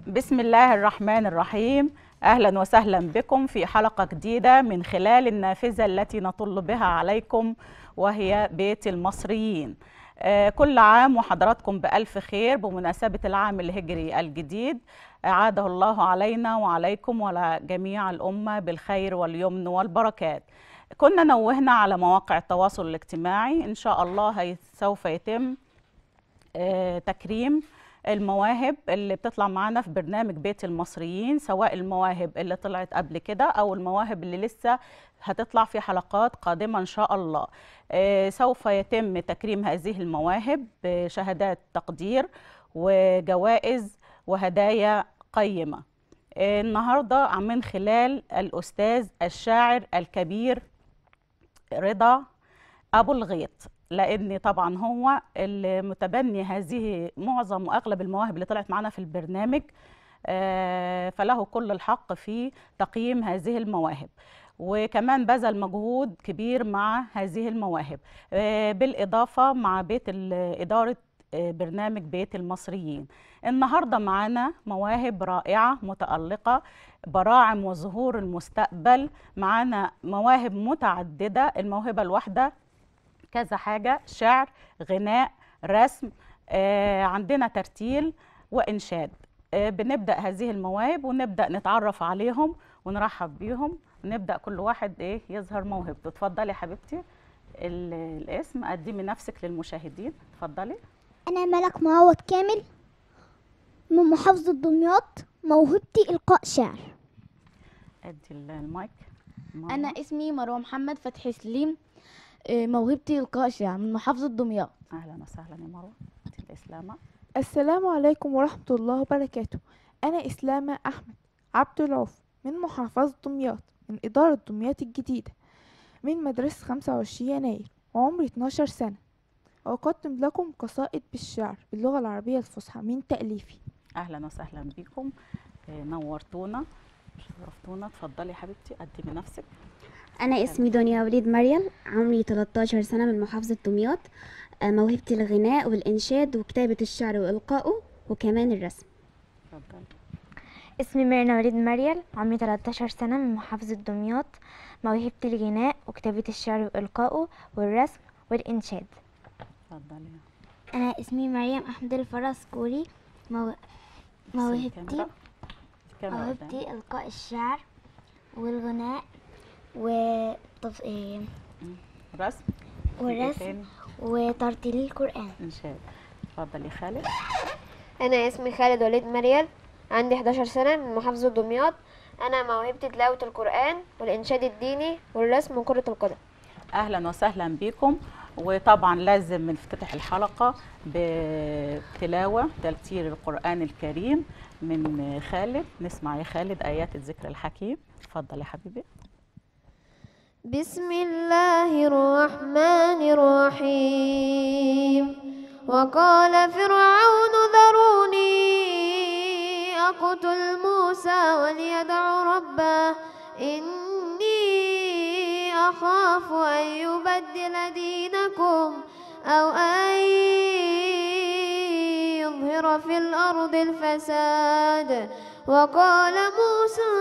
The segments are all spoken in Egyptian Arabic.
بسم الله الرحمن الرحيم اهلا وسهلا بكم في حلقه جديده من خلال النافذه التي نطل بها عليكم وهي بيت المصريين آه، كل عام وحضراتكم بألف خير بمناسبة العام الهجري الجديد أعاده الله علينا وعليكم وعلى جميع الأمة بالخير واليمن والبركات كنا نوهنا على مواقع التواصل الاجتماعي إن شاء الله هي- سوف يتم آه، تكريم المواهب اللي بتطلع معانا في برنامج بيت المصريين سواء المواهب اللي طلعت قبل كده او المواهب اللي لسه هتطلع في حلقات قادمه ان شاء الله آه، سوف يتم تكريم هذه المواهب بشهادات تقدير وجوائز وهدايا قيمه آه، النهارده من خلال الاستاذ الشاعر الكبير رضا ابو الغيط لان طبعا هو اللي متبني هذه معظم واغلب المواهب اللي طلعت معانا في البرنامج آه، فله كل الحق في تقييم هذه المواهب وكمان بذل مجهود كبير مع هذه المواهب آه، بالاضافه مع بيت ال- اداره آه، برنامج بيت المصريين النهارده معانا مواهب رائعه متالقه براعم وظهور المستقبل معانا مواهب متعدده الموهبه الواحده كذا حاجه شعر غناء رسم آه، عندنا ترتيل وانشاد آه، بنبدا هذه المواهب ونبدا نتعرف عليهم ونرحب بيهم ونبدا كل واحد ايه يظهر موهبته اتفضلي يا حبيبتي ال- الاسم قدمي نفسك للمشاهدين اتفضلي أنا ملك معوض كامل من محافظة دمياط موهبتي إلقاء شعر ادي ال- المايك انا اسمي مروه محمد فتحي سليم آه، موهبتي القاء شعر من محافظه دمياط اهلا وسهلا يا مروه ادي الاسلامه السلام عليكم ورحمة الله وبركاته أنا إسلامة أحمد عبد العوف من محافظة دمياط من إدارة دمياط الجديدة من مدرسة 25 يناير وعمري 12 سنة وأقدم لكم قصائد بالشعر باللغة العربية الفصحى من تأليفي اهلا وسهلا بيكم آه، نورتونا شرفتونا اتفضلي يا حبيبتي قدمي نفسك أنا اسمي دنيا وليد مريم عمري 13 سنة من محافظة دمياط آه، موهبتي الغناء والإنشاد وكتابة الشعر وإلقائه وكمان الرسم اتفضلي اسمي ميرنا وليد مريم عمري 13 سنة من محافظة دمياط موهبتي الغناء وكتابة الشعر وإلقائه والرسم والإنشاد اتفضلي أنا اسمي مريم أحمد الفرس كوري مو... موهبتي الكاميرا. الكاميرا قدامك. موهبتي إلقاء الشعر والغناء وطف... إيه، رسم والرسم تاني؟ وترتيل القرآن انشاد اتفضلي خالد انا اسمي خالد وليد مريم عندي 11 سنه من محافظه دمياط انا موهبتي تلاوه القران والانشاد الديني والرسم وكره القدم اهلا وسهلا بكم وطبعا لازم نفتتح الحلقه بتلاوه ترتيل القران الكريم من خالد نسمع يا خالد ايات الذكر الحكيم اتفضل يا حبيبي بسم الله الرحمن الرحيم وقال فرعون ذروني أقتل موسى وليدع ربه إني أخاف أن يبدل دينكم أو أن يظهر في الأرض الفساد وقال موسى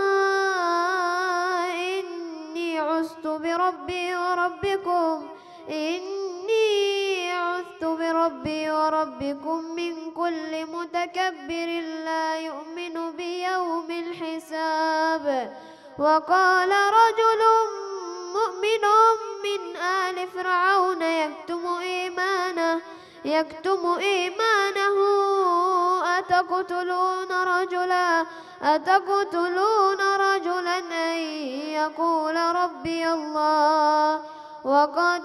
إني عزت بربي وربكم إني عزت بربي وربكم من كل متكبر لا يؤمن بيوم الحساب وقال رجل مؤمن من آل فرعون يكتم إيمانه يكتم إيمانه أتقتلون رجلا أتقتلون رجلا أن يقول ربي الله وقد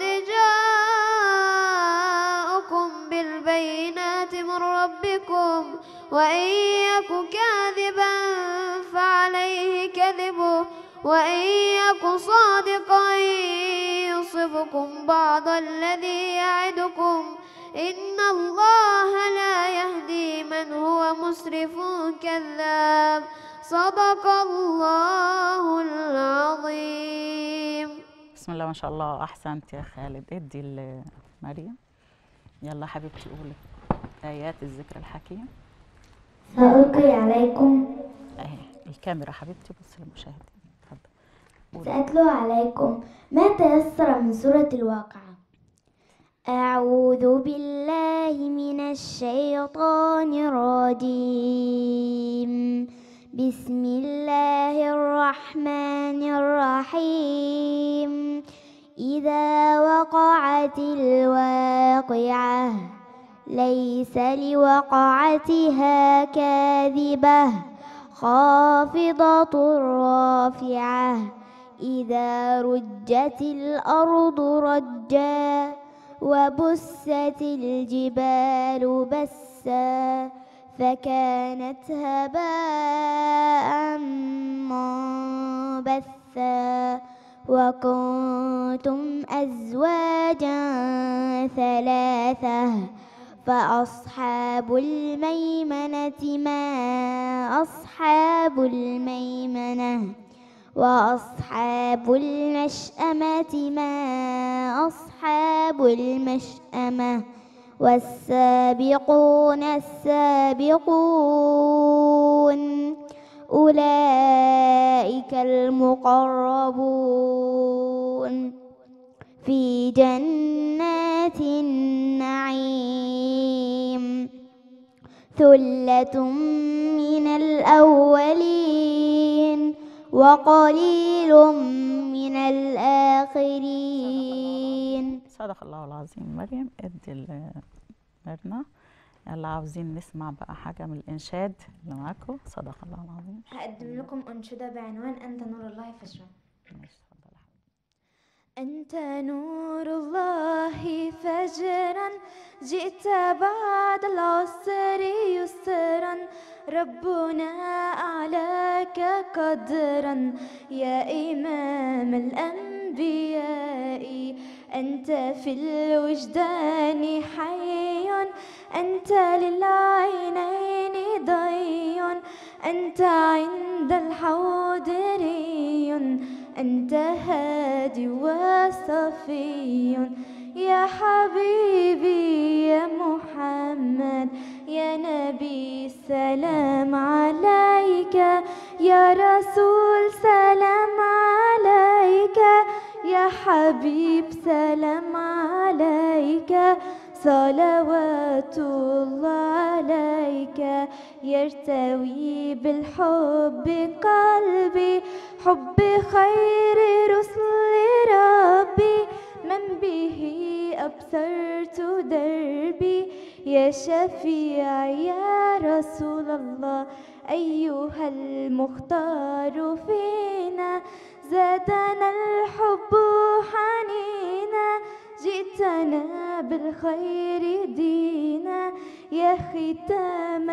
جاءكم بالبينات من ربكم وإن يك كاذبا فعليه كذبه وإن يك صادقا يصبكم بعض الذي يعدكم إن الله لا يهدي من هو مسرف كذاب صدق الله العظيم بسم الله ما شاء الله احسنت يا خالد ادي لمريم يلا حبيبتي قولي ايات الذكر الحكيم سألقي عليكم اهي الكاميرا حبيبتي بص للمشاهدين اتفضل قولي. سأتلو عليكم ما تيسر من سورة الواقعة أعوذ بالله من الشيطان الرجيم بسم الله الرحمن الرحيم إذا وقعت الواقعة ليس لوقعتها كاذبة خافضة رافعة إذا رجت الأرض رجا وبست الجبال بسا فكانت هباء منبثا وكنتم أزواجا ثلاثة فأصحاب الميمنة ما أصحاب الميمنة وأصحاب المشأمة ما أصحاب المشأمة والسابقون السابقون أولئك المقربون في جنات النعيم ثلة من الأولين وقليل من الآخرين صدق الله العظيم مريم ادي ل- ميرنا يلا عاوزين نسمع بقى حاجة من الإنشاد اللي معاكم صدق الله العظيم هقدم لكم أنشودة بعنوان أنت نور الله فاشرب ماشي اتفضل يا أنت نور الله فجرا جئت بعد العسر يسرا ربنا أعلاك قدرا يا إمام الأنبياء أنت في الوجدان حي أنت للعينين ضي أنت عند الحوض ري أنت هادي وصفي يا حبيبي يا محمد يا نبي سلام عليك يا رسول سلام عليك يا حبيب سلام عليك صلوات الله عليك يرتوي بالحب قلبي حب خير رسل ربي من به أبصرت دربي يا شفيع يا رسول الله أيها المختار فينا زادنا الحب حنينا جئتنا بالخير دينا يا ختام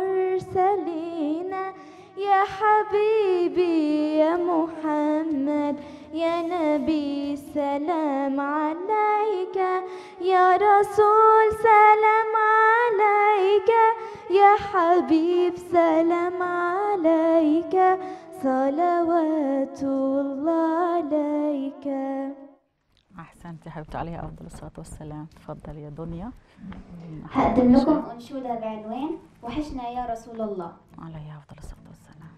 المرسلين يا حبيبي يا محمد يا نبي سلام عليك يا رسول سلام عليك يا حبيب سلام عليك صلوات الله عليك أحسنتي يا حبيبتي عليها أفضل الصلاة والسلام تفضل يا دنيا هقدم لكم أنشودة بعنوان وحشنا يا رسول الله عليها أفضل الصلاة والسلام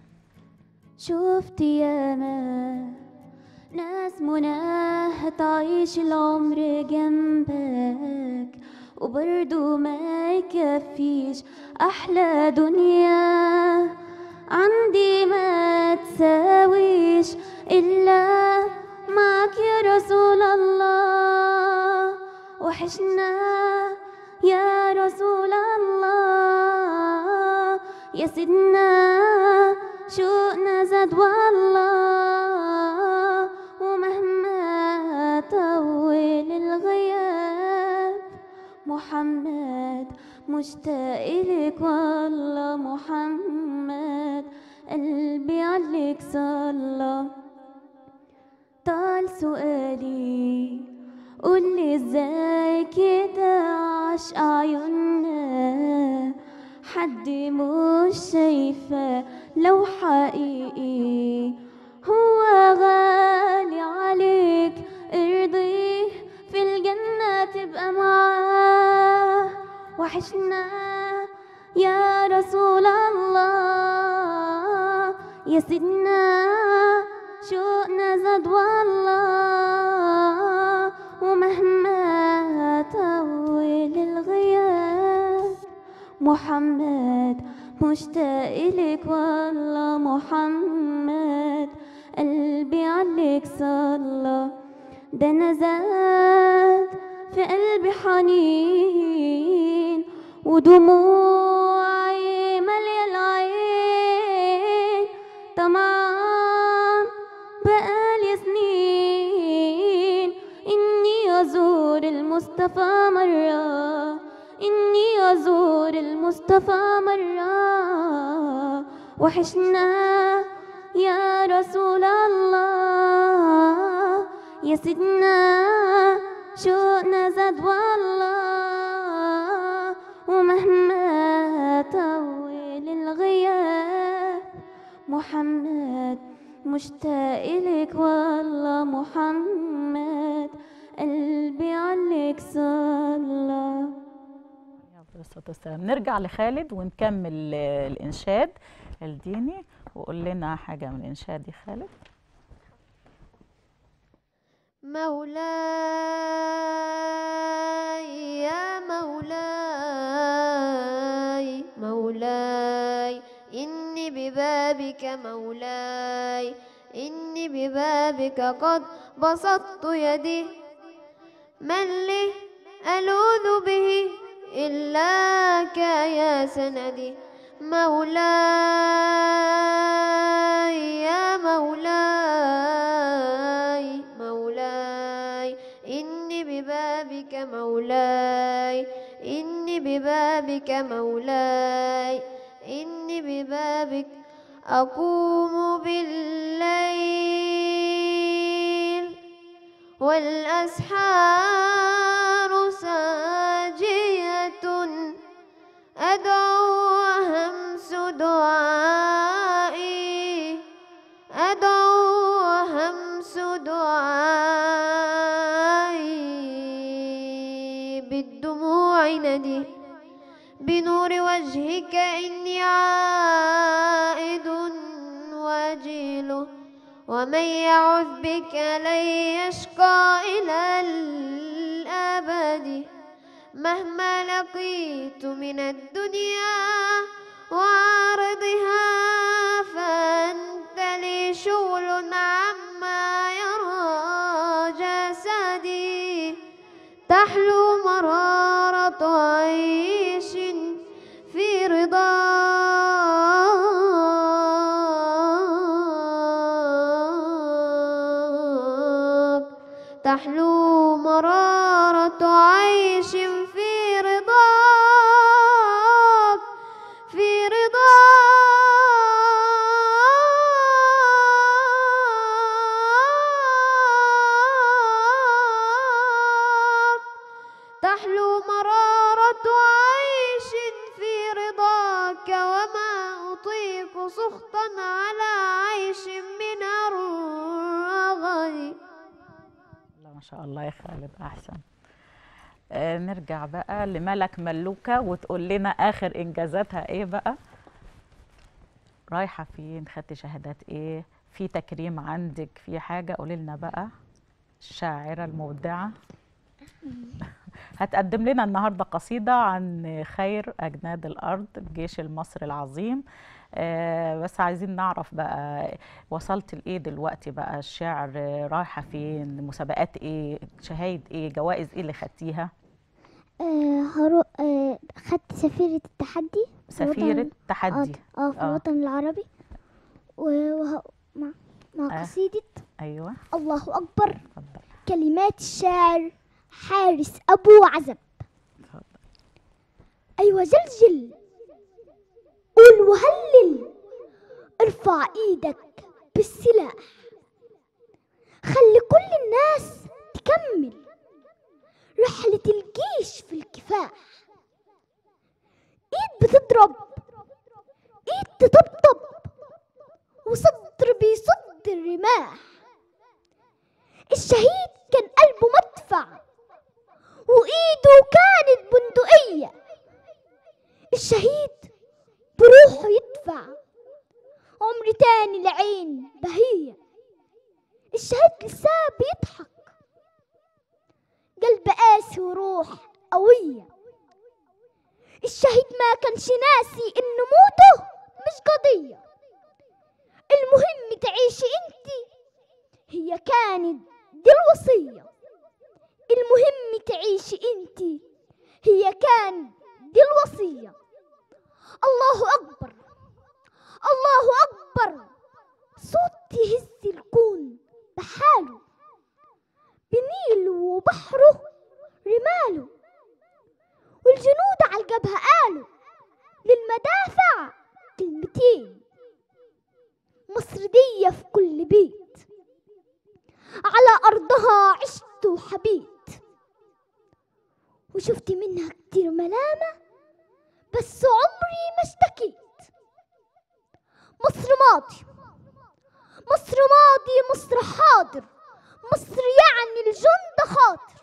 شفت ياما ناس مناه تعيش العمر جنبك وبرضو ما يكفيش أحلى دنيا عندي ما تساويش إلا معك يا رسول الله وحشنا يا رسول الله يا سيدنا شوقنا زاد والله ومهما طول الغياب محمد مشتاق لك والله محمد قلبي عليك صلى طال سؤالي قولي ازاي كده عاش عيوننا حد مش شايفة لو حقيقي هو غالي عليك ارضيه في الجنة تبقى معاه وحشنا يا رسول الله يا سيدنا شوقنا زاد والله ومهما طول الغياب محمد مشتاق إلك والله محمد قلبي عليك صلى ده أنا زاد في قلبي حنين ودموعي مالية العين طمعان بقالي سنين إني أزور المصطفى مرة إني أزور المصطفى مرة وحشنا يا رسول الله يا سيدنا شوقنا زاد والله ومهما طول الغياب محمد مشتاق إلك والله محمد قلبي عليك صلى عليه الصلاة والسلام نرجع لخالد ونكمل آه، الإنشاد الديني وقول لنا حاجة من الإنشاد يا خالد مولاي يا مولاي مولاي إني ببابك مولاي إني ببابك قد بسطت يدي من لي ألوذ به إلاك يا سندي مولاي يا مولاي مولاي إني ببابك مولاي إني ببابك مولاي إني ببابك أقوم بالليل والأسحار ساجية أدعو وهمس دعائي أدعو وهمس دعائي بالدموع ندي بنور وجهك إني عائد وجيل ومن يعذ بك لن يشقى إلى الأبد مهما لقيت من الدنيا وعرضها فأنت لي شغل عما يرى جسدي تحلو مرارة عيش في رضاك تحلو مرارة عيش في رضاك في رضاك تحلو مرارة عيش في رضاك وما أطيق سخطا على عيش من الرغد لا ما شاء الله يا خالد أحسن آه نرجع بقى لملك ملوكة وتقول لنا آخر إنجازاتها إيه بقى رايحة فين خدت شهادات إيه في تكريم عندك في حاجة قولي لنا بقى الشاعرة المبدعة هتقدم لنا النهاردة قصيدة عن خير أجناد الأرض الجيش المصري العظيم آه بس عايزين نعرف بقى وصلت لإيه دلوقتي بقى الشعر آه، رايحة فين مسابقات إيه شهايد إيه جوائز إيه اللي خدتيها آه هرو... آه خدت سفيرة التحدي في الوطن- سفيرة تحدي اه في آه. الوطن العربي و- وه... مع, مع آه. قصيدة أيوة الله أكبر اتفضل كلمات الشاعر حارس أبو عزب اتفضل أيوة زلزل قول وهلل ارفع ايدك بالسلاح خلي كل الناس تكمل رحلة الجيش في الكفاح ايد بتضرب ايد تطبطب وصدر بيصد الرماح الشهيد كان قلبه مدفع وإيده كانت بندقية الشهيد عمر تاني لعين بهية الشهيد لسه بيضحك قلب قاسي وروح قوية الشهيد ما كانش ناسي إن موته مش قضية المهم تعيشي انتي هي كانت دي الوصية المهم تعيشي انتي هي كانت دي الوصية الله أكبر الله أكبر صوت يهز الكون بحاله بنيله وبحره رماله والجنود على الجبهة قالوا للمدافع كلمتين مصر دي في كل بيت على أرضها عشت وحبيت وشفت منها كتير ملامة بس عمري ما اشتكيت مصر ماضي مصر ماضي مصر حاضر مصر يعني الجند خاطر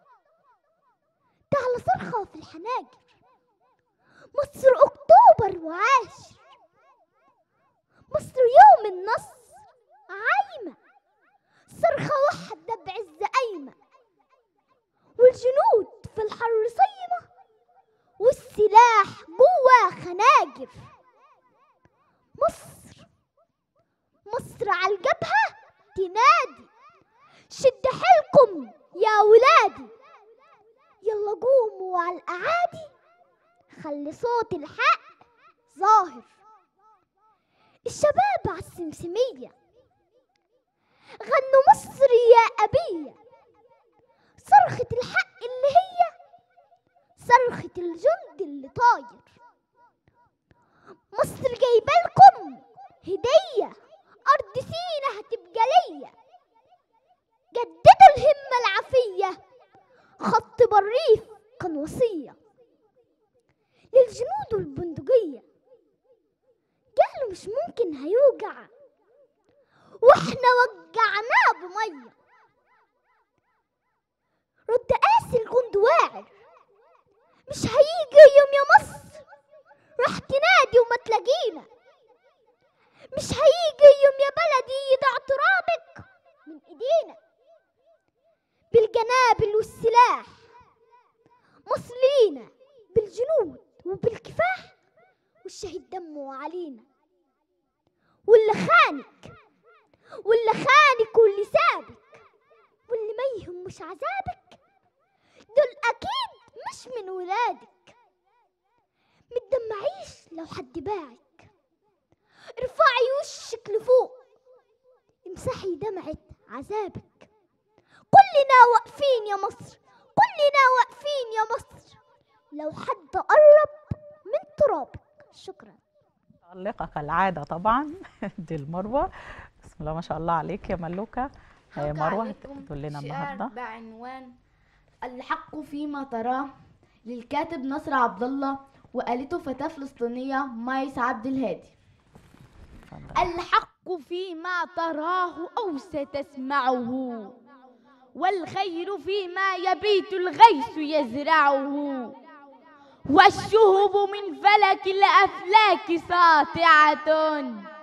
تعلى صرخة في الحناجر مصر أكتوبر وعاشر مصر يوم النصر عايمة صرخة واحدة بعز قايمة والجنود في الحر صيمة والسلاح جوا خناجر مصر مصر على الجبهة تنادي شد حيلكم يا ولادي يلا قوموا على الأعادي خلي صوت الحق ظاهر الشباب على السمسمية غنوا مصر يا أبية صرخة الحق اللي هي صرخة الجند اللي طاير مصر جايبالكم هدية أرض سينا هتبقى ليا جددوا الهمة العافية خط بالريف كان وصية للجنود والبندقية قالوا مش ممكن هيوجع واحنا وجعناه بمية رد قاسي الجند واعر مش هيجي يوم يا مصر راح تنادي وما تلاقينا مش هيجي يوم يا بلدي يضع ترابك من ايدينا بالجنابل والسلاح مصر لينا بالجنود وبالكفاح والشهيد دمه علينا واللي خانك واللي خانك واللي سابك واللي ما يهمش عذابك دول اكيد مش من ولادك متدمعيش لو حد باعك ارفعي وشك لفوق امسحي دمعة عذابك كلنا واقفين يا مصر كلنا واقفين يا مصر لو حد قرب من ترابك شكرا متألقة كالعادة طبعا دي المروة بسم الله ما شاء الله عليك يا ملوكة آه، حق مروة عليكم هتقول لنا شعر النهارده بعنوان الحق فيما تراه للكاتب نصر عبد الله وقالته فتاة فلسطينية مايس عبد الهادي اتفضل. الحق فيما تراه أو ستسمعه والخير فيما يبيت الغيث يزرعه والشهب من فلك الأفلاك ساطعة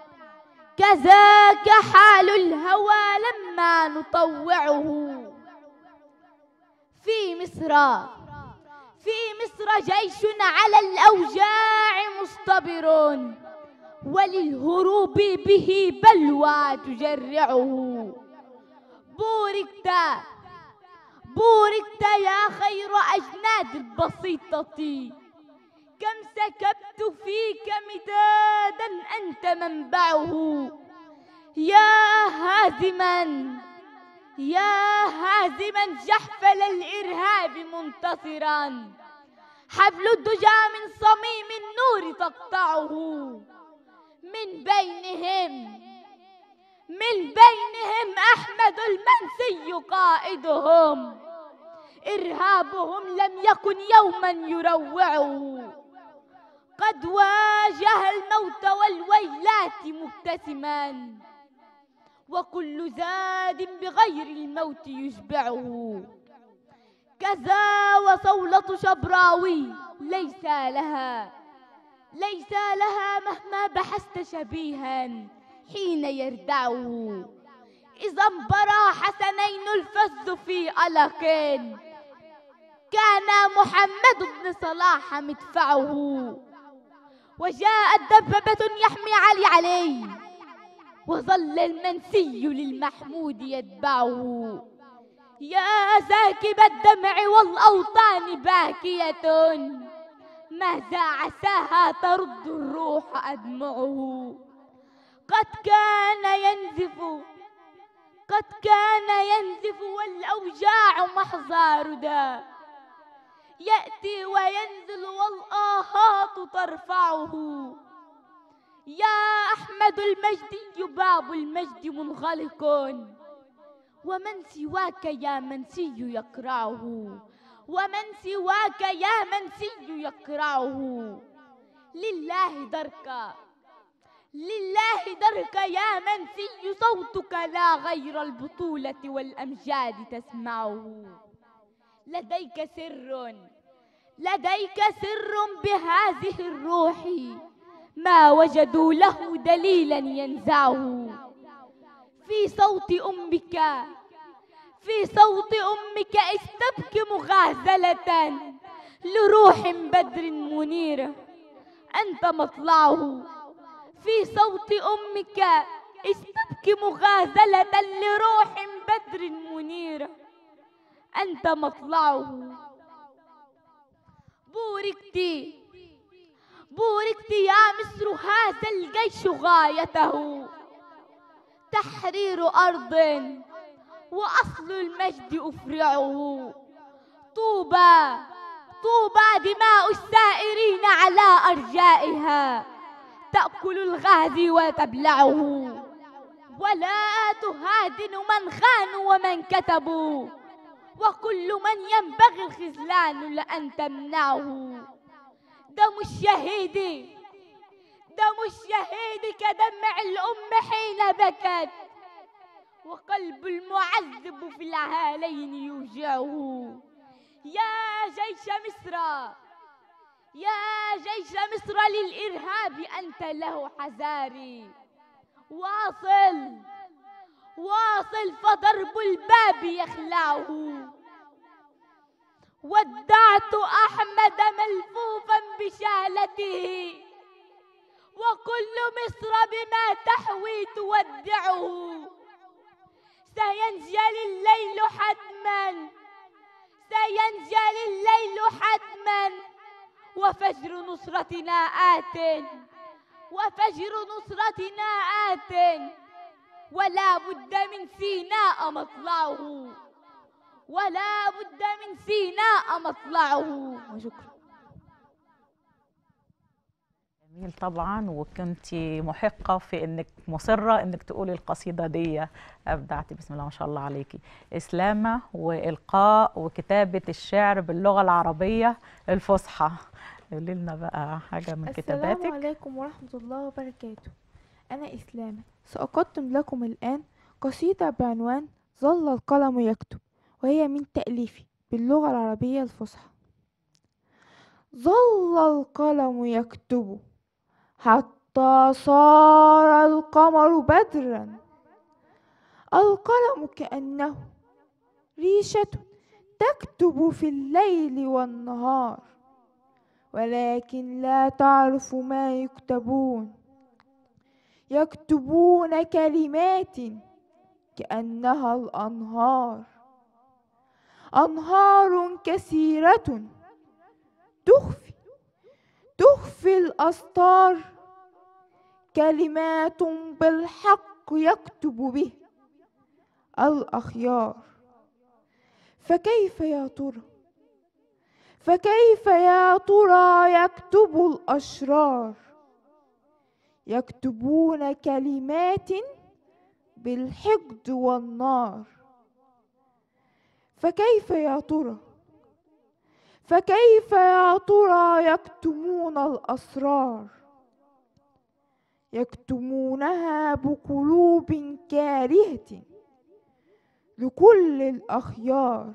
كذاك حال الهوى لما نطوعه في مصر في مصر جيش على الأوجاع مصطبر وللهروب به بلوى تجرعه بوركت بوركت يا خير أجناد البسيطة كم سكبت فيك مدادا أنت منبعه يا هازما يا هازما جحفل الإرهاب منتصرا حبل الدجى من صميم النور تقطعه من بينهم من بينهم أحمد المنسي قائدهم إرهابهم لم يكن يوما يروعه قد واجه الموت والويلات مبتسما وكل زاد بغير الموت يشبعه كذا وصولة شبراوي ليس لها ليس لها مهما بحثت شبيها حين يردعه إذا انبرى حسنين الفز في ألق كان محمد بن صلاح مدفعه وجاءت دبابة يحمي علي عليه وظل المنسي للمحمود يتبعه يا ساكب الدمع والأوطان باكية ماذا عساها ترد الروح أدمعه قد كان ينزف قد كان ينزف والأوجاع محظى ردى يأتي وينزل والآهات ترفعه يا أحمد المجدي باب المجد منغلق ومن سواك يا منسي يقرعه ومن سواك يا منسي يقرعه لله درك لله درك يا منسي صوتك لا غير البطولة والأمجاد تسمعه لديك سر لديك سر بهذه الروح ما وجدوا له دليلا ينزعه في صوت أمك في صوت أمك استبكي مغازلة لروح بدر منيرة أنت مطلعه في صوت أمك استبكي مغازلة لروح بدر منيرة أنت مطلعه بوركتي بوركت يا مصر هذا الجيش غايته تحرير أرض وأصل المجد أفرعه طوبى طوبى دماء السائرين على أرجائها تأكل الغازي وتبلعه ولا تهادن من خانوا ومن كتبوا وكل من ينبغي الخذلان لأن تمنعه دم الشهيد دم الشهيد كدمع الأم حين بكت وقلب المعذب في العالين يوجعه يا جيش مصر يا جيش مصر للإرهاب أنت له حذاري واصل واصل فضرب الباب يخلعه ودعت أحمد ملفوفا بشالته وكل مصر بما تحوي تودعه سينجلي الليل حتما سينجلي الليل حتما وفجر نصرتنا آت وفجر نصرتنا آت ولا بد من سيناء مطلعه ولا بد من سيناء مطلعه وشكرا جميل طبعا وكنت محقة في انك مصرة انك تقولي القصيدة دي ابدعتي بسم الله ما شاء الله عليكي اسلامة والقاء وكتابة الشعر باللغة العربية الفصحى قولي لنا بقى حاجة من كتاباتك السلام عليكم ورحمة الله وبركاته أنا إسلامة سأقدم لكم الآن قصيدة بعنوان ظل القلم يكتب وهي من تأليفي باللغة العربية الفصحى ظل القلم يكتب حتى صار القمر بدرا القلم كأنه ريشة تكتب في الليل والنهار ولكن لا تعرف ما يكتبون يكتبون كلمات كأنها الأنهار أنهار كثيرة تخفي تخفي الأسطار كلمات بالحق يكتب به الأخيار فكيف يا ترى فكيف يا ترى يكتب الأشرار يكتبون كلمات بالحقد والنار فكيف يا ترى فكيف يا ترى يكتمون الأسرار يكتمونها بقلوب كارهة لكل الأخيار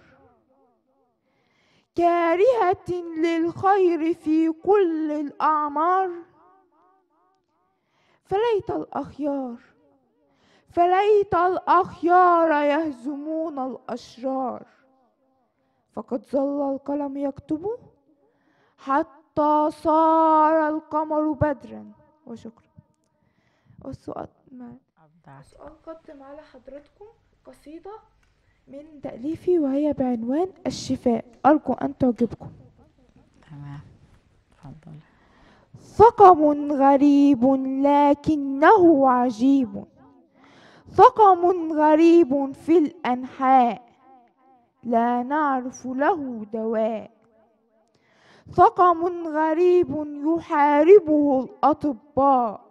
كارهة للخير في كل الأعمار فليت الأخيار فليت الأخيار يهزمون الأشرار فقد ظل القلم يكتب حتى صار القمر بدرا وشكرا والسؤال ما أبدعت السؤال قدم على حضرتكم قصيدة من تأليفي وهي بعنوان الشفاء أرجو أن تعجبكم تمام اتفضل سقم غريب لكنه عجيب سقم غريب في الأنحاء لا نعرف له دواء سقم غريب يحاربه الأطباء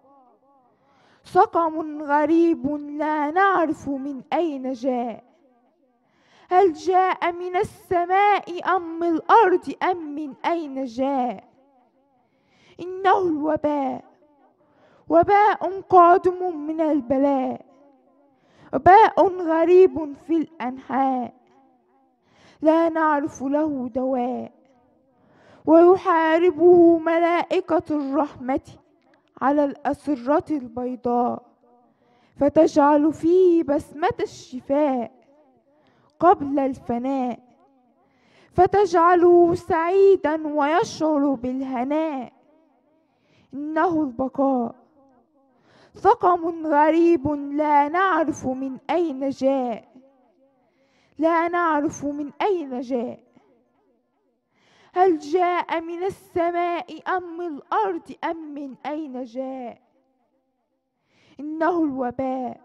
سقم غريب لا نعرف من أين جاء هل جاء من السماء أم من الأرض أم من أين جاء إنه الوباء وباء قادم من البلاء وباء غريب في الأنحاء لا نعرف له دواء ويحاربه ملائكة الرحمة على الأسرة البيضاء فتجعل فيه بسمة الشفاء قبل الفناء فتجعله سعيدا ويشعر بالهناء إنه البقاء سقم غريب لا نعرف من أين جاء لا نعرف من أين جاء هل جاء من السماء أم من الأرض أم من أين جاء إنه الوباء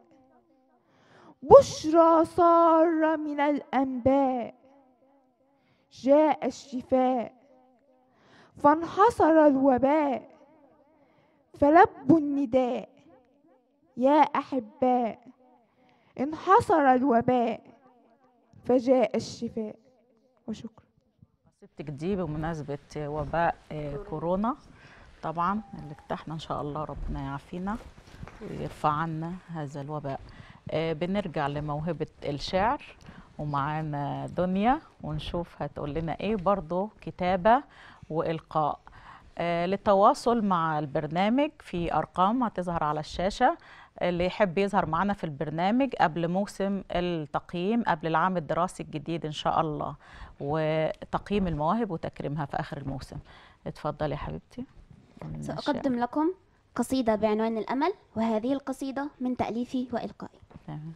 بشرى صار من الأنباء جاء الشفاء فانحصر الوباء فلبوا النداء يا أحباء انحصر الوباء فجاء الشفاء وشكرا قصيدتك دي بمناسبة وباء آه، كورونا طبعا اللي اجتحنا إن شاء الله ربنا يعافينا ويرفع عنا هذا الوباء آه، بنرجع لموهبة الشعر ومعانا دنيا ونشوف هتقول لنا ايه برضو كتابة وإلقاء آه، للتواصل مع البرنامج في أرقام هتظهر على الشاشة اللي يحب يظهر معنا في البرنامج قبل موسم التقييم قبل العام الدراسي الجديد إن شاء الله وتقييم المواهب وتكريمها في آخر الموسم اتفضلي يا حبيبتي قولي لنا الشعر. سأقدم لكم قصيدة بعنوان الأمل وهذه القصيدة من تأليفي وإلقائي تمام.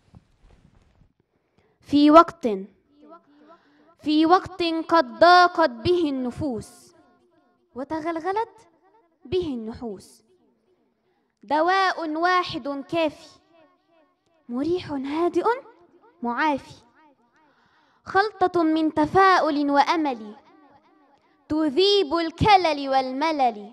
في وقت في وقت قد ضاقت به النفوس وتغلغلت به النحوس دواء واحد كافي مريح هادئ معافي خلطة من تفاؤل وأمل تذيب الكلل والملل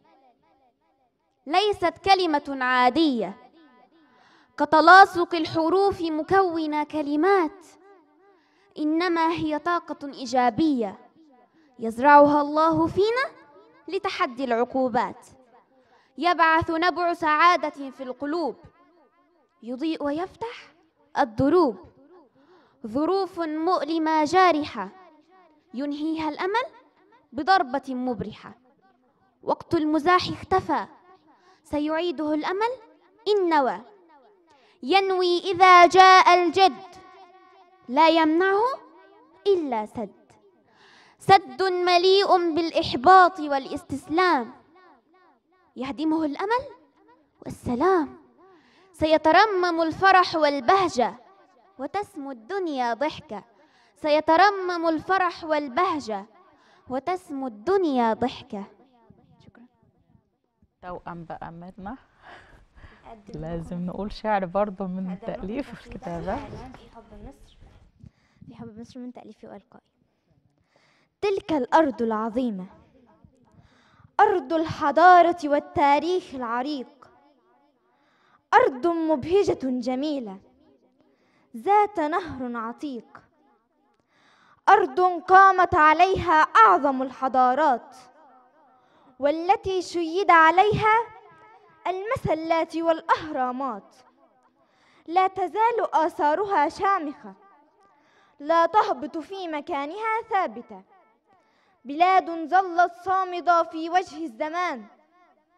ليست كلمة عادية كتلاصق الحروف مكونة كلمات إنما هي طاقة إيجابية يزرعها الله فينا لتحدي العقوبات يبعث نبع سعادة في القلوب يضيء ويفتح الدروب ظروف مؤلمة جارحة ينهيها الأمل بضربة مبرحة وقت المزاح اختفى سيعيده الأمل إن نوى ينوي إذا جاء الجد لا يمنعه إلا سد سد مليء بالإحباط والاستسلام يهدمه الأمل والسلام سيترمم الفرح والبهجة وتسمو الدنيا ضحكة سيترمم الفرح والبهجة وتسمو الدنيا ضحكة شكرا توأم بقى ميرنا لازم نقول شعر برضو من التأليف والكتابة في حب مصر في حب مصر من تأليفي وإلقائي تلك الأرض العظيمة أرض الحضارة والتاريخ العريق أرض مبهجة جميلة ذات نهر عتيق أرض قامت عليها أعظم الحضارات والتي شيد عليها المسلات والأهرامات لا تزال آثارها شامخة لا تهبط في مكانها ثابتة بلاد ظلت صامدة في وجه الزمان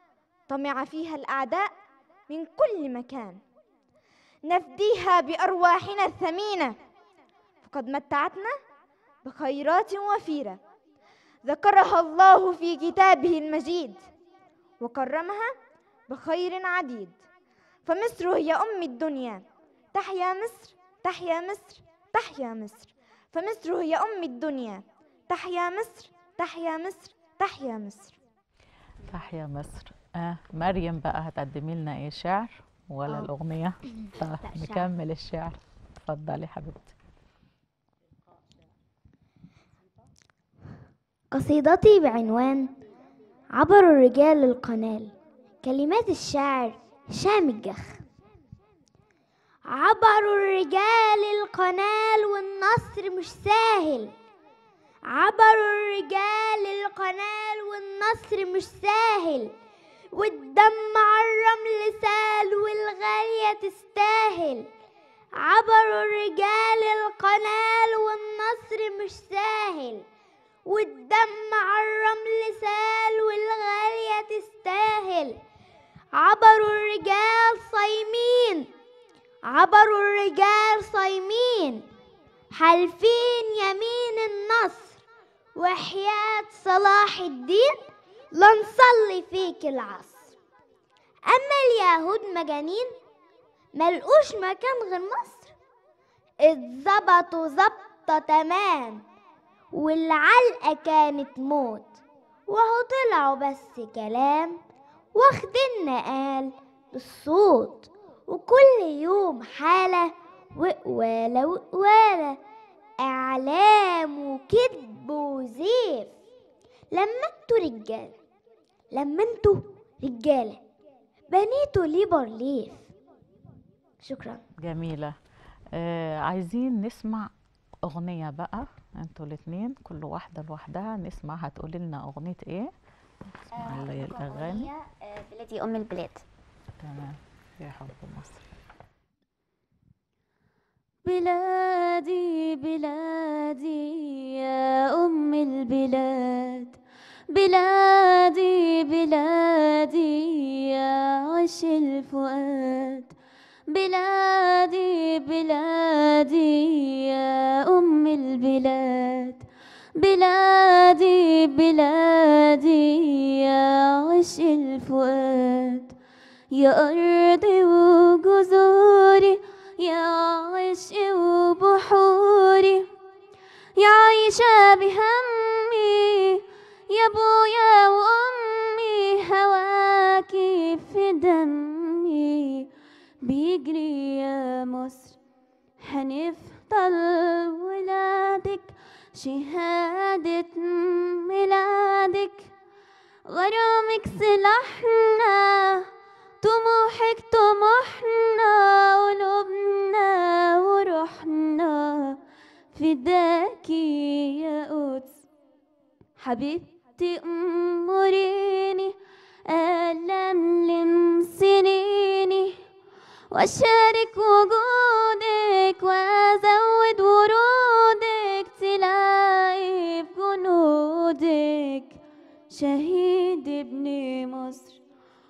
طمع فيها الأعداء من كل مكان نفديها بأرواحنا الثمينة فقد متعتنا بخيرات وفيرة ذكرها الله في كتابه المجيد وكرمها بخير عديد فمصر هي أم الدنيا تحيا مصر تحيا مصر تحيا مصر فمصر هي أم الدنيا تحيا مصر تحيا مصر تحيا مصر تحيا مصر آه مريم بقى هتقدمي لنا ايه شعر ولا آه. الأغنية طيب لا، شعر. نكمل الشعر اتفضلي حبيبتي قصيدتي بعنوان عبر الرجال القنال كلمات الشاعر هشام الجخ عبروا الرجال القنال والنصر مش ساهل عبروا الرجال القنال والنصر مش ساهل والدم على الرمل سال والغالية تستاهل عبروا الرجال القنال والنصر مش ساهل والدم على الرمل سال والغالية تستاهل عبروا الرجال صايمين عبروا الرجال صايمين حالفين يمين النصر وحياة صلاح الدين لنصلي فيك العصر أما اليهود مجانين ملقوش مكان غير مصر اتظبطوا ظبطة تمام والعلقة كانت موت وهو طلعوا بس كلام واخدنا قال بالصوت وكل يوم حالة وقوالة وقوالة إعلام وكذب وزيف لما انتوا رجالة لما انتوا رجالة بنيتوا ليه بارليف شكرا جميلة آه عايزين نسمع أغنية بقى انتوا الاتنين كل واحدة لوحدها نسمع هتقولي لنا أغنية ايه نسمع اللي الأغاني بلادي أم البلاد تمام يا حب مصر بلادي بلادي يا أم البلاد بلادي بلادي يا عش الفؤاد بلادي بلادي يا أم البلاد بلادي بلادي يا عش الفؤاد يا أرضي وجذوري يا عشقي وبحوري يا عايشة بهمي يا ابويا وامي هواكي في دمي بيجري يا مصر هنفضل ولادك شهادة ميلادك غرامك سلاحنا طموحك طموحنا قلوبنا وروحنا فداكي يا قدس حبيبتي أموريني ألملم سنيني وأشارك وجودك وأزود ورودك تلاقي في جنودك شهيد ابن مصر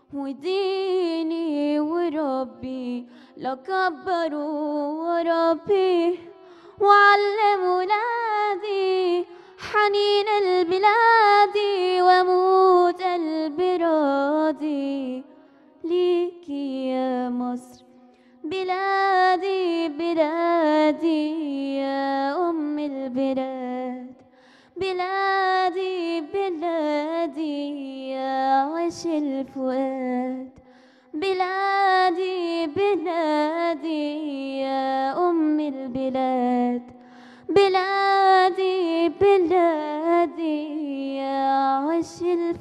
وديني وربي لكبروا وربي وعلم ولادي حنين البلاد وموت قلبي راضي ليكي يا مصر بلادي بلادي يا أم البلاد بلادي بلادي يا عش الفؤاد بلادي بلادي يا أم البلاد بلادي بلادي يا عش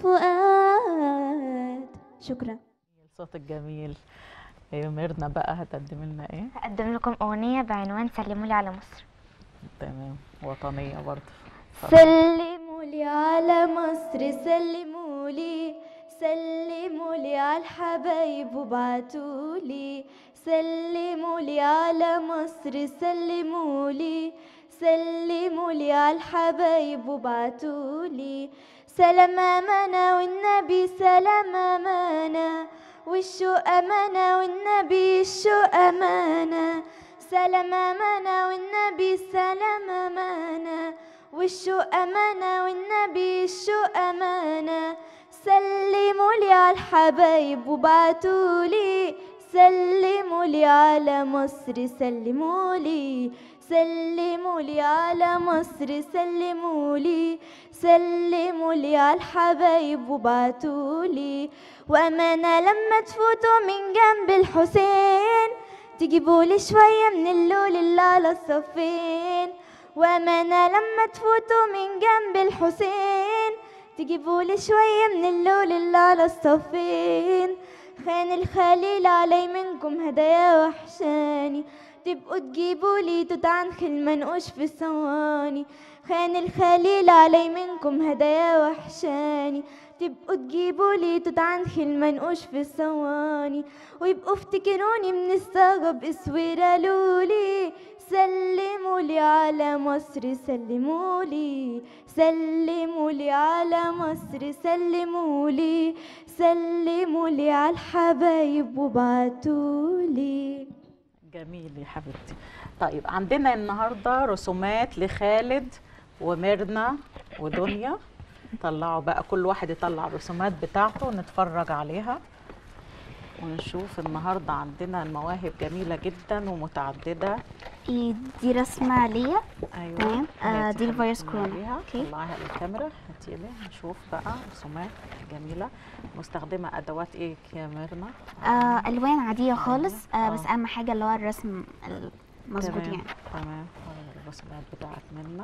الفؤاد شكرا الصوت الجميل ايه ميرنا بقى هتقدم لنا ايه هقدم لكم أغنية بعنوان سلموا لي على مصر تمام وطنية برضه سلموا لي على مصر سلموا لي سلموا لي على الحبايب وبعتوا لي سلموا لي على مصر سلموا لي سلموا لي على الحبايب وبعتوا لي سلام أمانة والنبي سلام أمانة والشوق أمانة والنبي الشوق أمانة سلام أمانة والنبي سلام أمانة والشوق أمانة والنبي الشوق أمانة سلموا لي على الحبايب وبعتولي سلموا لي على مصر سلموا لي سلموا لي على مصر سلموا لي سلموا لي على الحبايب وبعتولي وأمانة لما تفوتوا من جنب الحسين تجيبوا لي شوية من اللول اللي على الصفين وأمانة لما تفوتوا من جنب الحسين تجيبوا لي شوية من اللول اللي على الصفين خان الخليل علي منكم هدايا وحشاني تبقوا تجيبوا لي توت عنخ المنقوش في ثواني خان الخليل علي منكم هدايا وحشاني تبقوا تجيبوا لي توت عنخ المنقوش في ثواني ويبقوا افتكروني من الصاغة باسويرة لولي سلموا لي على مصر سلموا لي سلموا لي على مصر سلموا لي سلموا لي على الحبايب وبعتولي جميل يا حبيبتي طيب عندنا النهارده رسومات لخالد وميرنا ودنيا طلعوا بقى كل واحد يطلع الرسومات بتاعته ونتفرج عليها ونشوف النهارده عندنا المواهب جميله جدا ومتعدده إيه دي رسمة ليا ايوه تمام آه هاتي دي الفيروس حبيبتي كورونا عليها. اوكي طلعيها للكاميرا هاتي لي نشوف بقى رسومات جميله مستخدمه ادوات ايه يا ميرنا آه الوان عادية خالص آه بس آه. اهم حاجة اللي هو الرسم المظبوط تمام، يعني تمام الرسومات بتاعت منا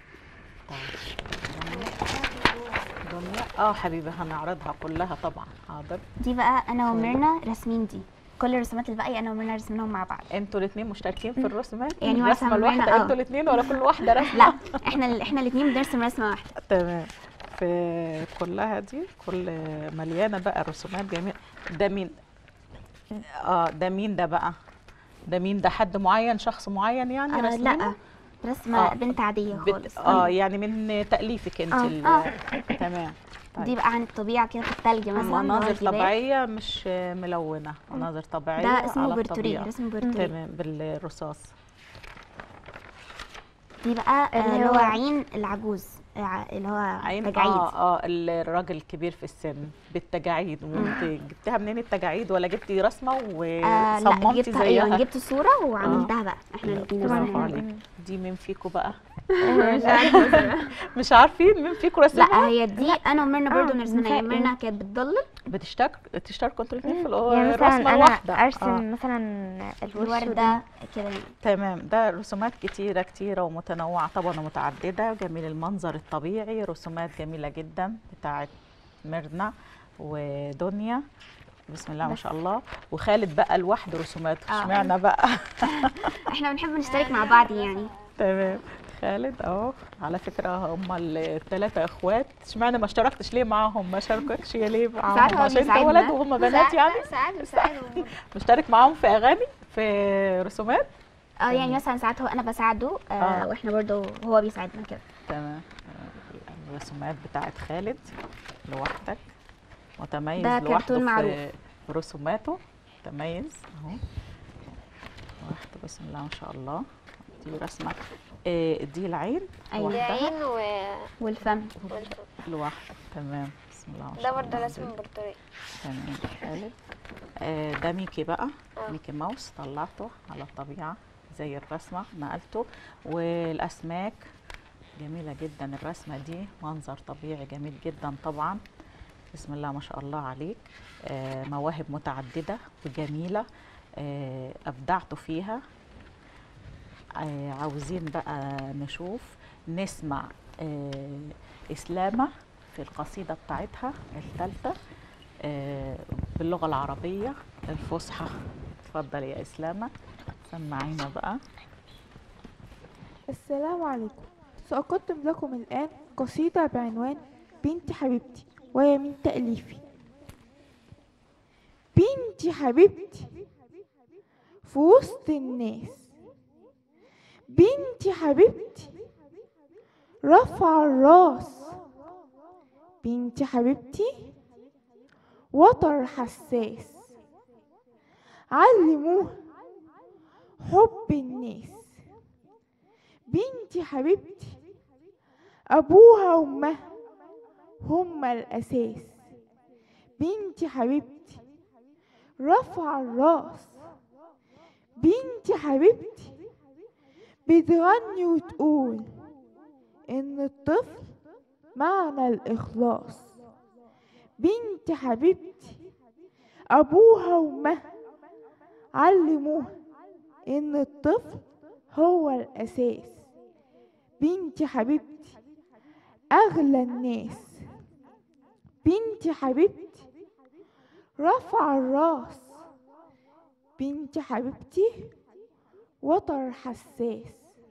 بتاعت دنيا دنيا اه حبيبي هنعرضها كلها طبعا حاضر دي بقى انا طيب. وميرنا راسمين دي كل الرسومات الباقية انا وميرنا رسمناهم مع بعض انتوا الاثنين مشتركين في الرسومات يعني الرسمه مثلا الواحده ميرنا- آه. انتوا الاثنين ولا كل واحده رسمه لا احنا ال- احنا الاثنين بنرسم رسمة واحدة تمام في كلها دي كل مليانه بقى رسومات جميله ده مين اه ده مين ده بقى ده مين ده حد معين شخص معين يعني آه رسمينه؟ لا رسمة آه. بنت عادية بت... خالص اه يعني من تأليفك انت آه، ال... آه. تمام طيب. دي بقى عن الطبيعة كده في التلج مثلا مناظر جبال. طبيعية مش ملونة مناظر طبيعية ده اسمه على برتوريه الطبيعة. رسم برتوريه تمام بالرصاص دي بقى آه، اللي اللي هو هو- عين العجوز آه، اللي هو عين تجاعيد اه اه الراجل الكبير في السن بالتجاعيد وانت جبتها منين التجاعيد ولا جبتي رسمة آه لا وصممتي جبت ايوه زيها جبت صورة وعملتها بقى احنا الاثنين برافو رسمناها. عليك دي مين فيكم بقى مش عارفة مش عارفين مين فيكم رسمها لا هي دي انا وميرنا برضو آه، رسمناها يعني متهيألي. ميرنا كانت بتضلل بتشترك تشتركوا انتوا الاثنين في يعني مثلا الرسمة انا الواحدة ارسم آه. مثلا الوش الوردة كده يعني. تمام ده رسومات كتيرة كتيرة ومتنوعة طبعا ومتعددة جميل المنظر الطبيعي رسومات جميلة جدا بتاعت ميرنا ودنيا بسم الله ما شاء الله وخالد بقى لوحده رسوماته آه. اشمعنى بقى احنا بنحب نشترك مع بعض يعني تمام خالد اهو على فكرة هم الثلاثة اخوات اشمعنى ما اشتركتش ليه معاهم ما شاركتش ليه معاهم ساعات هو عشان انت بيساعدنا. ولد وهم بنات يعني ساعات بساعدهم برضه. مشترك معاهم في اغاني في رسومات اه يعني مثلا ساعات هو انا بساعده آه آه. واحنا برضو هو بيساعدنا كده تمام تمام. الرسومات بتاعت خالد لوحدك متميز ده لوحده كرتون معروف. في رسوماته متميز اهو لوحده بسم الله ما شاء الله دي رسمة آه، دي العين أيوة. دي لوحدها عين و والفم لوحده تمام بسم الله ما ده شاء برضه الله رسم عليك. برتقالي تمام خالد آه، ده ميكي بقى آه. ميكي ماوس طلعته على الطبيعة زي الرسمة نقلته والأسماك جميلة جدا الرسمة دي منظر طبيعي جميل جدا طبعا بسم الله ما شاء الله عليك آه، مواهب متعددة وجميلة آه، أبدعتوا فيها آه، عاوزين بقى نشوف نسمع آه، إسلامة في القصيدة بتاعتها الثالثة آه، باللغة العربية الفصحى اتفضل يا إسلامة سمعينا بقى السلام عليكم سأقدم لكم الآن قصيدة بعنوان بنتي حبيبتي وهي من تأليفي بنتي حبيبتي في وسط الناس بنتي حبيبتي رفع الراس بنتي حبيبتي وتر حساس علموها حب الناس بنتي حبيبتي أبوها وأمها هما الأساس بنتي حبيبتي رفع الراس بنتي حبيبتي بتغني وتقول إن الطفل معنى الإخلاص بنتي حبيبتي أبوها وأمها علموها إن الطفل هو الأساس بنتي حبيبتي أغلى الناس بنتي حبيبتي رفع الراس بنتي حبيبتي وتر حساس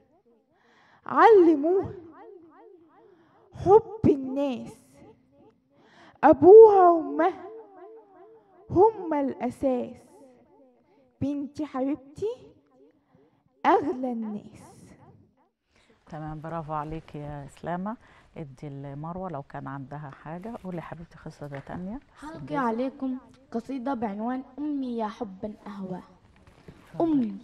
علموها حب الناس أبوها وأمها هما الأساس بنتي حبيبتي أغلى الناس تمام برافو عليك يا اسلامه ادي لمروه لو كان عندها حاجه قولي يا حبيبتي قصه تانية حلقي عليكم قصيدة بعنوان أمي يا حبا أهواه أمي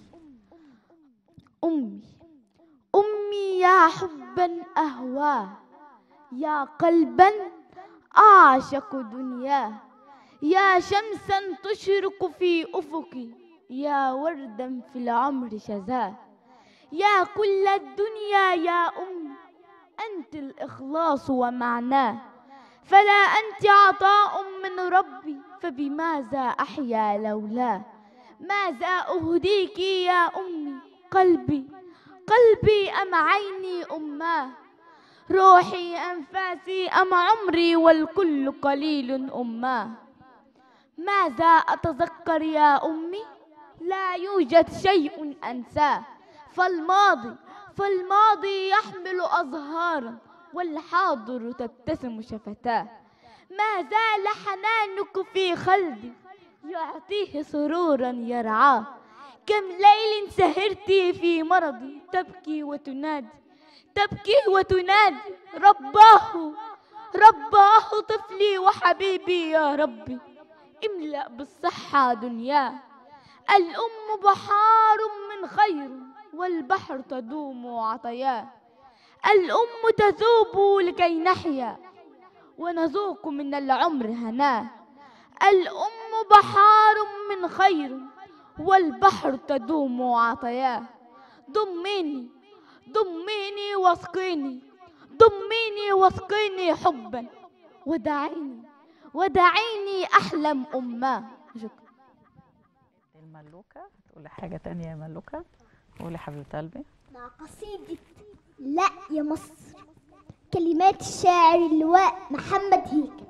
أمي أمي يا حبا أهواه يا قلبا أعشق دنياه يا شمسا تشرق في أفقي يا وردا في العمر شذاه يا كل الدنيا يا أمي أنت الإخلاص ومعناه فلا أنت عطاء من ربي فبماذا أحيا لولاه ماذا أهديك يا أمي قلبي قلبي أم عيني أماه روحي أنفاسي أم عمري والكل قليل أماه ماذا أتذكر يا أمي لا يوجد شيء أنساه فالماضي فالماضي يحمل أزهارا والحاضر تبتسم شفتاه ما زال حنانك في خلدي يعطيه سرورا يرعاه كم ليل سهرت في مرضي تبكي وتنادي تبكي وتنادي رباه رباه طفلي وحبيبي يا ربي املأ بالصحة دنياه الأم بحار من خير والبحر تدوم عطياه الأم تذوب لكي نحيا ونذوق من العمر هناه الأم بحار من خير والبحر تدوم عطياه ضميني ضميني واسقيني ضميني واسقيني حبا ودعيني ودعيني أحلم أماه شكرا الملوكه هتقولي حاجه تانية يا ملوكه قولي حبيبه قلبي مع قصيدة لا يا مصر كلمات الشاعر اللواء محمد هيكل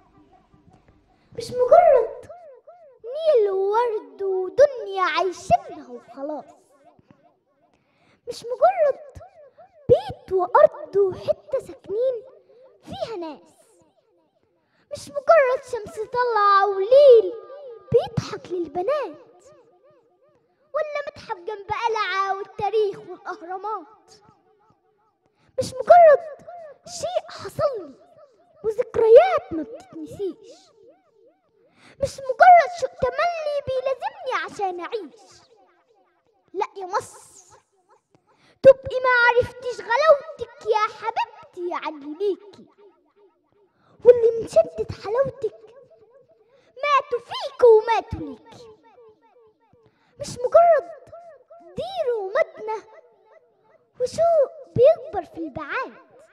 مش مجرد نيل وورد ودنيا عايشينها وخلاص مش مجرد بيت وأرض وحتة ساكنين فيها ناس مش مجرد شمس طالعة وليل بيضحك للبنات ولا متحف جنب قلعة والتاريخ والأهرامات مش مجرد شيء حصل لي وذكريات ما بتتنسيش مش مجرد شيء تملي بيلازمني عشان أعيش لا يا مصر تبقي ما عرفتيش غلاوتك يا حبيبتي علميكي واللي من شدة حلاوتك ماتوا فيك وماتوا ليكي مش مجرد دير ومدنة وشوق بيكبر في البعاد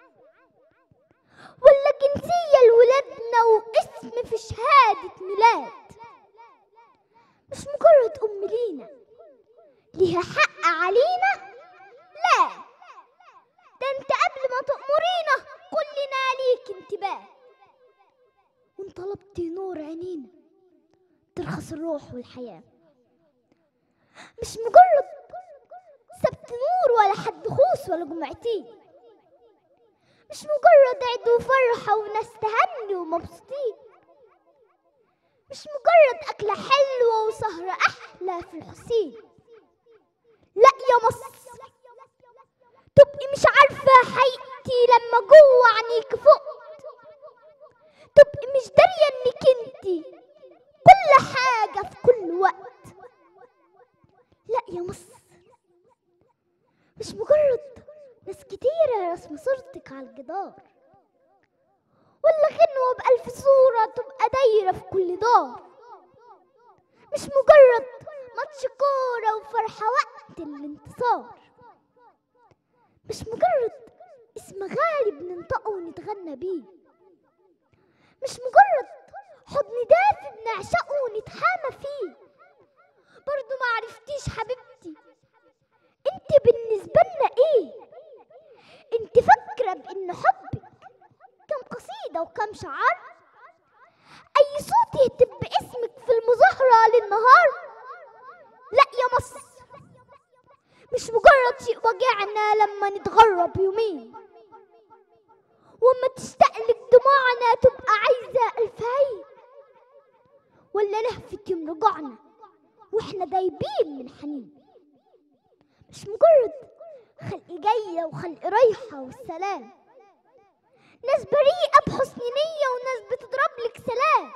ولا جنسية لولادنا واسم في شهادة ميلاد مش مجرد أم لينا ليها حق علينا لا ده انت قبل ما تأمرينا كلنا ليك انتباه وان طلبتي نور عينينا ترخص الروح والحياه مش مجرد سبت نور ولا حد خوص ولا جمعتين مش مجرد عيد وفرحة وناس تهني ومبسوطين مش مجرد أكلة حلوة وسهرة أحلى في الحسين لا يا مصر تبقي مش عارفة حقيقتي لما جوه عينيك فقت مش دارية انك انتي كل حاجة في كل وقت لا يا مصر مش مجرد ناس كتيرة رسم صورتك على الجدار ولا غنوة بألف صورة تبقى دايرة في كل دار مش مجرد ماتش كورة وفرحة وقت الانتصار مش مجرد اسم غالي بننطقه ونتغنى بيه مش مجرد حضن دافي بنعشقه ونتحامى فيه برضو معرفتيش حبيبتي انت بالنسبة لنا ايه انت فاكرة بان حبك كم قصيدة وكم شعار اي صوت يهتف باسمك في المظاهرة للنهار لا يا مصر مش مجرد شيء وجعنا لما نتغرب يومين وما تشتقلك دموعنا تبقى عايزة ألف عين ولا لهفة يوم رجوعنا واحنا دايبين من حنين مش مجرد خلق جاية وخلق رايحة والسلام ناس بريئة بحسن نية وناس بتضرب لك سلام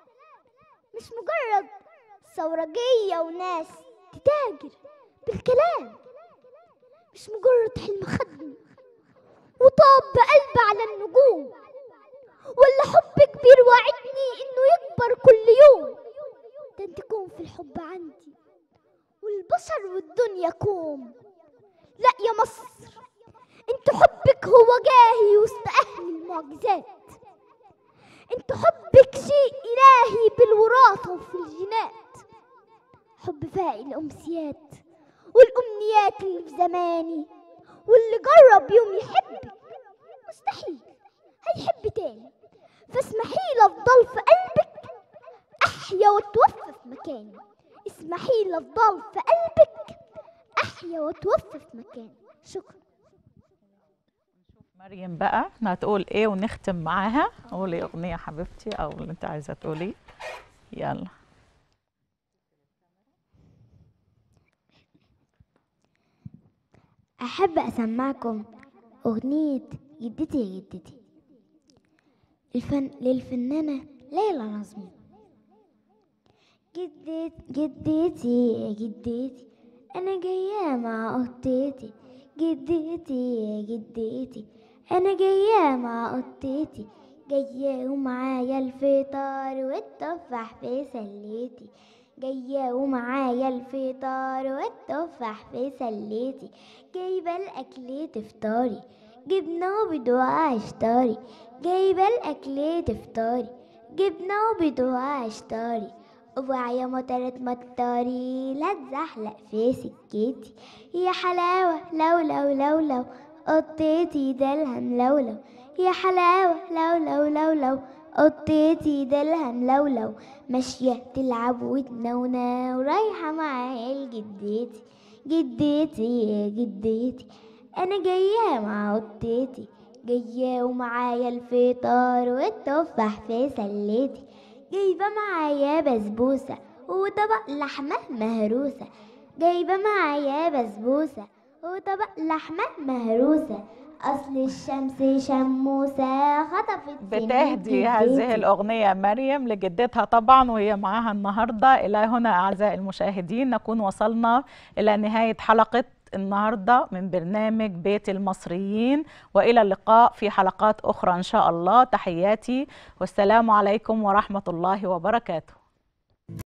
مش مجرد ثورجية وناس تتاجر بالكلام مش مجرد حلم خدم وطاب بقلب على النجوم ولا حب كبير وعدني انه يكبر كل يوم ده انت كوم في الحب عندي والبشر والدنيا كوم لا يا مصر انت حبك هو جاهي وسط اهل المعجزات انت حبك شيء الهي بالوراثة وفي الجينات حب فاقي الامسيات والامنيات اللي في زماني واللي جرب يوم يحبك مستحيل هيحب تاني فاسمحي لي افضل في قلبك احيا واتوفى في مكاني اسمحي لي افضل في قلبك احيا واتوفى في مكاني شكرا مريم بقى هتقول ايه ونختم معاها قولي اغنيه حبيبتي او اللي انت عايزه تقوليه يلا أحب أسمعكم أغنية جدتي يا جدتي الفن للفنانة ليلى نظمي جدت جدتي يا جدتي أنا جاية مع قطتي جدتي يا جدتي أنا جاية مع قطتي جاية ومعايا الفطار والتفاح في سلتي جاية ومعايا الفطار والتفاح في سلتي جايبة الأكل تفطاري جبنة وبيض وعشتاري جايبة الأكل تفطاري جبنة وبيض وعشتاري اوعى يا مطرة مطاري لا تزحلق في سكتي يا حلاوة لو لو لو لو قطتي دلها ملولو يا حلاوة لو لو لو لو قطتي دلها ملولو ماشية تلعب وتنونة ورايحة معايا لجدتي جدتي يا جدتي أنا جاية مع قطتي جاية ومعايا الفطار والتفاح في سلتي جايبة معايا بسبوسة وطبق لحمة مهروسة جايبة معايا بسبوسة وطبق لحمة مهروسة أصل الشمس شموسة خطفت بتهدي هذه الأغنية مريم لجدتها طبعا وهي معاها النهاردة إلى هنا أعزائي المشاهدين نكون وصلنا إلى نهاية حلقة النهارده من برنامج بيت المصريين والى اللقاء في حلقات اخرى ان شاء الله تحياتي والسلام عليكم ورحمه الله وبركاته